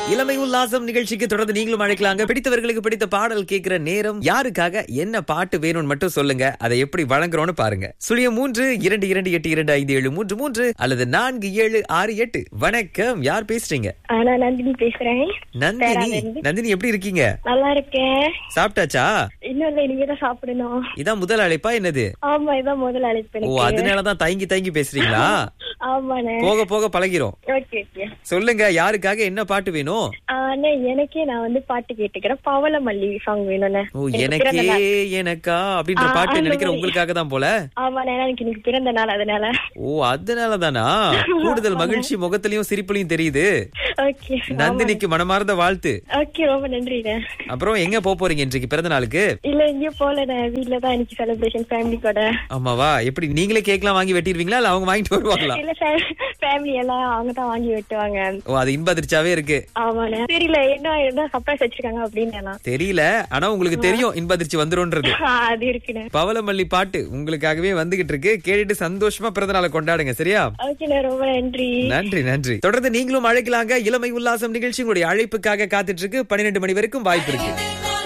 இளமை உல்லாசம் நிகழ்ச்சிக்கு தொடர்ந்து நீங்களும் அழைக்கலாங்க பிடித்தவர்களுக்கு பிடித்த பாடல் கேட்கிற நேரம் யாருக்காக என்ன பாட்டு வேணும்னு மட்டும் சொல்லுங்க அதை எப்படி வழங்குறோம்னு பாருங்க சுழியம் மூன்று இரண்டு இரண்டு எட்டு இரண்டு ஐந்து ஏழு மூன்று மூன்று அல்லது நான்கு ஏழு ஆறு எட்டு வணக்கம் யார் பேசுறீங்க ஆ, நான் நந்தினி பேசுறேன் நந்தினி பேராலேருந்து. நந்தினி எப்படி இருக்கீங்க நல்லா இருக்கேன் சாப்பிட்டாச்சா இன்னும் இல்ல இனிமே தான் சாப்பிடணும் இதான் முதல் அழைப்பா என்னது ஆமா இதான் முதல் அழைப்பு ஓ எனக்கு அதனாலதான் தயங்கி தயங்கி பேசுறீங்களா ஆமாண்ணே போக போக பழகிறோம் ஓகே ஓகே சொல்லுங்க யாருக்காக என்ன பாட்டு வேணும் அண்ணே எனக்கே நான் வந்து பாட்டு கேட்டுக்கிறேன் பவள மல்லி சாங் வேணும்ண்ணே ஓ எனக்கு பிறந்த எனக்கே நாள். எனக்கா அப்படின்ற ஆ, பாட்டு அந்த நினைக்கிற மாதிரி. உங்களுக்காக தான் போல ஆமாண்ணே எனக்கு இன்னைக்கு பிறந்த நாள் அதனால ஓ அதனாலதானா கூடுதல் மகிழ்ச்சி முகத்திலயும் சிரிப்புலயும் தெரியுது ஓகே நந்தினிக்கு மனமார்ந்த வாழ்த்து ஓகே ரொம்ப நன்றிண்ணே அப்புறம் எங்க போப் போறீங்க இன்றைக்கு பிறந்த நாளுக்கு இல்ல எங்கேயும் போலண்ணே வீட்ல தான் இன்னைக்கு செலிப்ரேஷன் ஃபேமிலி கூட ஆமாவா எப்படி நீங்களே கேக்லாம் வாங்கி வெட்டிடுவீங்களா இல்ல அவங்க வாங்கிட்டு வருவாங்களா இல்ல ஃபேமிலி எல்லாம் அவங்க தான் வாங்கி வெட்டுவாங்க ஓ அது இன்ப அதிர்ச்சியாவே இருக்கு ஆமாண்ணே தெரியல என்ன என்ன சர்ப்ரைஸ் வச்சிருக்காங்க அப்படின்னு எல்லாம் தெரியல ஆனா உங்களுக்கு தெரியும் இன்ப அதிர்ச்சி வந்துரும்ன்றது ஆ, அது இருக்குண்ணே பவளமல்லி பாட்டு உங்களுக்காகவே வந்துகிட்டு இருக்கு கேட்டுட்டு சந்தோஷமா பிறந்த நாளை கொண்டாடுங்க சரியா ஓகேண்ணே ரொம்ப நன்றி நன்றி நன்றி தொடர்ந்து நீங்களும் அழைக்கலாங்க இளமை உல்லாசம் நிகழ்ச்சி உங்களுடைய அழைப்புக்காக காத்துட்டு இருக்கு பன்னிரெண்டு மணி வரைக்கும் வாய்ப்பு இருக்கு